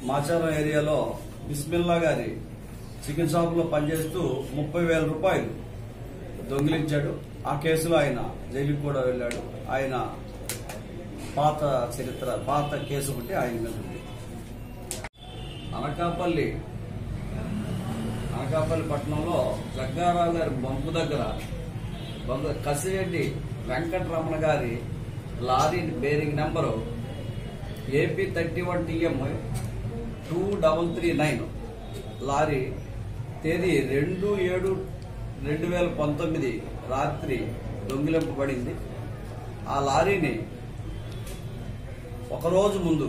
మాచారం ఏరియాలో బిస్మిల్లా గారి chicken shop లో పనిచేస్తూ ముప్పై వేల రూపాయలు దొంగిలించాడు ఆ కేసులో ఆయన జైలుకి కూడా వెళ్ళాడు ఆయన పాత చరిత్ర పాత కేసు ఒకటి ఆయన మీద ఉంది అనకాపల్లి అనకాపల్లి పట్టణంలో జగ్గారావు గారి బంపు దగ్గర బంపు కసిరెడ్డి వెంకటరమణ గారి lorry bearing number AP thirty one TM two double three nine lorry తేదీ రెండు ఏడు రెండు వేల పంతొమ్మిది రాత్రి దొంగిలింపబడింది ఆ లారీని ఒకరోజు ముందు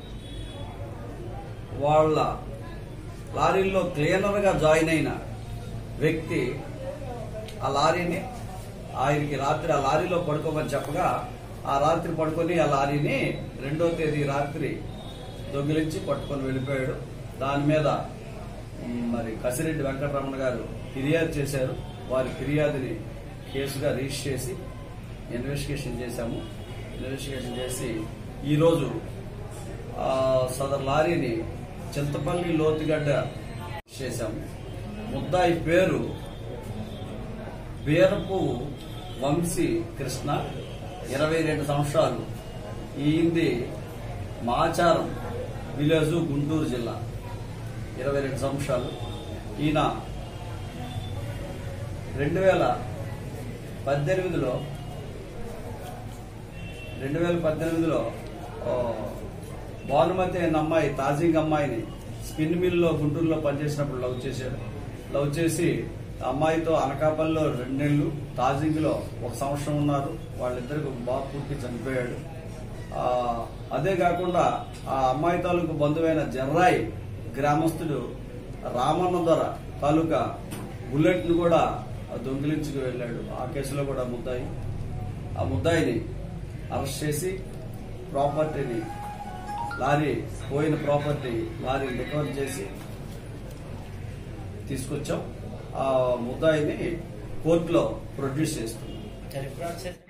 వాళ్ళ లారీల్లో క్లీనర్గా జాయిన్ అయిన వ్యక్తి ఆ లారీని ఆయనకి రాత్రి ఆ లారీలో పడుకోమని చెప్పగా ఆ రాత్రి పడుకొని ఆ లారీని రెండో తేదీ రాత్రి దొంగిలించి పట్టుకొని వెళ్ళిపోయాడు దాని మీద మ్, మరి కసిరెడ్డి వెంకటరమణ గారు ఫిర్యాదు చేశారు వారి ఫిర్యాదుని కేసుగా రిజిస్టర్ చేసి ఇన్వెస్టిగేషన్ చేశాము ఇన్వెస్టిగేషన్ చేసి ఈరోజు ఆ, సదర్ లారీని చింతపల్లి లోతుగడ్డ చేశాము ముద్దాయి పేరు బీరపు వంశీ కృష్ణ ఇరవై రెండు సంవత్సరాలు ఈంది మాచారం విలేజ్ గుంటూరు జిల్లా ఇరవై రెండు సంవత్సరాలు ఈయన రెండు వేల పద్దెనిమిదిలో రెండు వేల పద్దెనిమిదిలో ఆ, భానుమతి అనే అమ్మాయి తాజింగ్ అమ్మాయిని స్పిన్ మిల్లో గుంటూరులో పనిచేసినప్పుడు లవ్ చేశాడు లవ్ చేసి ఆ అమ్మాయితో అనకాపల్లిలో రెండు నెలలు తాజింగ్ లో ఒక సంవత్సరం ఉన్నారు వాళ్ళిద్దరికి ఒక బాబు పుట్టి చనిపోయాడు ఆ, అదే కాకుండా ఆ అమ్మాయి తాలూకు బంధువైన జర్రాయి గ్రామస్తుడు రామన్న దొర తాలూకా బుల్లెట్ ను కూడా దొంగిలించుకు వెళ్ళాడు ఆ కేసులో కూడా ముద్దాయి ఆ ముద్దాయిని అరెస్ట్ చేసి ప్రాపర్టీని లారీ పోయిన ప్రాపర్టీ లారీ రికవర్ చేసి తీసుకొచ్చాం ఆ ముద్దాయిని కోర్టులో ప్రొడ్యూస్ చేస్తున్నాం చరిత్ర